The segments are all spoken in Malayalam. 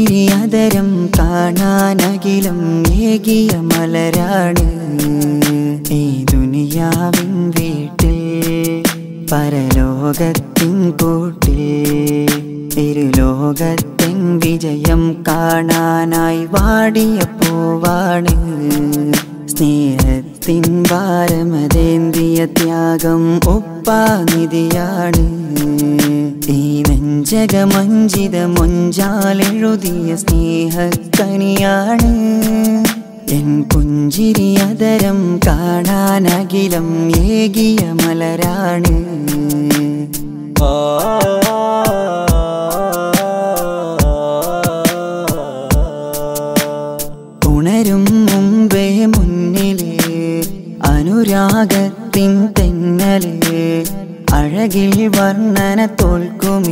പുഞ്ചിരി അതരം കാണാനകിലം ഏകിയ മലരാണ് ഈ ദുനിയാവിൻ വീട്ടിൽ പരലോകത്തിൻ കൂട്ടിൽ ഇരുലോകത്തിൻ വിജയം കാണാനായി വാടിയ പൂവാണ് സ്നേഹത്തിൻ ഭാരമതേന്തിയ ത്യാഗം ഒപ്പാനിധിയാണ് ഈ നെഞ്ചകമഞ്ചിത മൊഞ്ചാലെഴുതിയ സ്നേഹക്കനിയാണ് എൻ പുഞ്ചിരി അതരം കാണാനകിലം ഏകിയ മലരാണ് ഉണരും മുമ്പേ മുന്നിലെ അനുരാഗത്തിൻ തെന്നല് അഴകിൽ വർണ്ണന തോൽക്കുമീ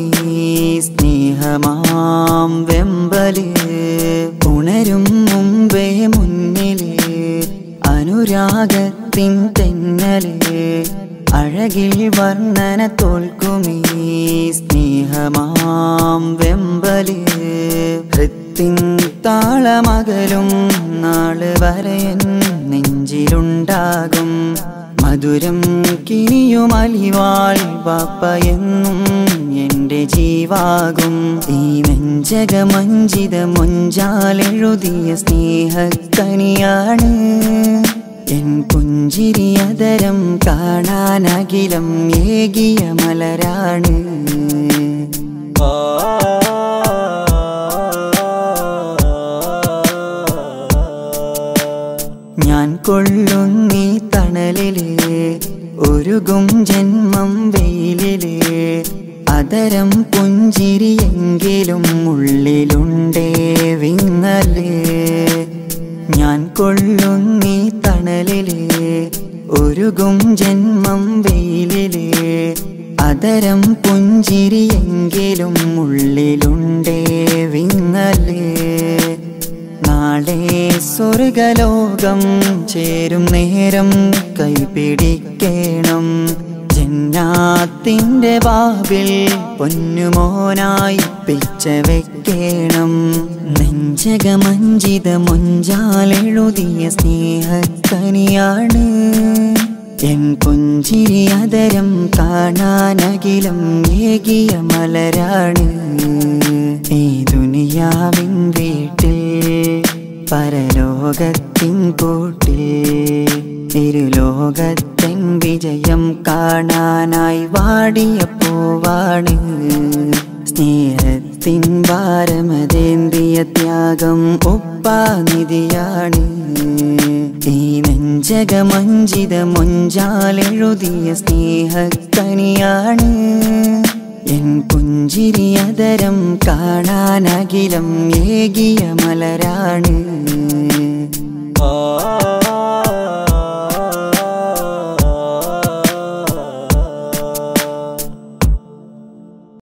സ്നേഹമാം വെമ്പല് ഉണരും മുമ്പേ മുന്നിലെ അനുരാഗത്തിൻ തെന്നല് അഴകിൽ വർണ്ണന തോൽക്കുമീ സ്നേഹമാം വെമ്പല് ഹൃത്തിൻ താളമകലും നാള് വരയൻ നെഞ്ചിലുണ്ടാകും മധുരം കിനിയും അലിവാൾ പാപ്പ എന്നും എൻ്റെ ജീവാകും ഈ നെഞ്ചകമഞ്ചിത മൊഞ്ചാലെഴുതിയ സ്നേഹക്കനിയാണ് എൻ പുഞ്ചിരി അതരം കാണാനകിലം ഏകിയ മലരാണ് ഞാൻ കൊള്ളുന്നീ തണലില് ഒരുകും ജന്മം വെയിലില് അതരം പുഞ്ചിരിയെങ്കിലും ഉള്ളിലുണ്ടേ വിങ്ങല് ഞാൻ കൊള്ളുന്നീ തണലില് ഒരുകും ജന്മം വെയിലില് അതരം പുഞ്ചിരിയെങ്കിലും ഉള്ളിലുണ്ടേ വിങ്ങല് നാളെ സ്വർഗലോകം ചേരും നേരം കൈപിടിക്കണം ജന്നാത്തിൻ്റെ ബാബിൽ പൊന്നുമോനായി പിച്ച വെക്കണം നെഞ്ചകമഞ്ചിത മൊഞ്ചാലെഴുതിയ സ്നേഹക്കനിയാണ് എൻ പുഞ്ചിരി അതരം കാണാനകിലം ഏകിയ മലരാണ് ഈ ദുനിയാവിൻ വീട്ടിൽ പരലോകത്തിൻ കൂട്ടിൽ ഇരുലോകത്തിൻ വിജയം കാണാനായി വാടിയ പൂവാണ് സ്നേഹത്തിൻ ഭാരമതേന്തിയ ത്യാഗം ഒപ്പാനിധിയാണ് ഈ നെഞ്ചകമഞ്ചിത മൊഞ്ചാലെഴുതിയ സ്നേഹക്കനിയാണ് എൻ പുഞ്ചിരി അതരം കാണാനകിലം ഏകിയ മലരാണ്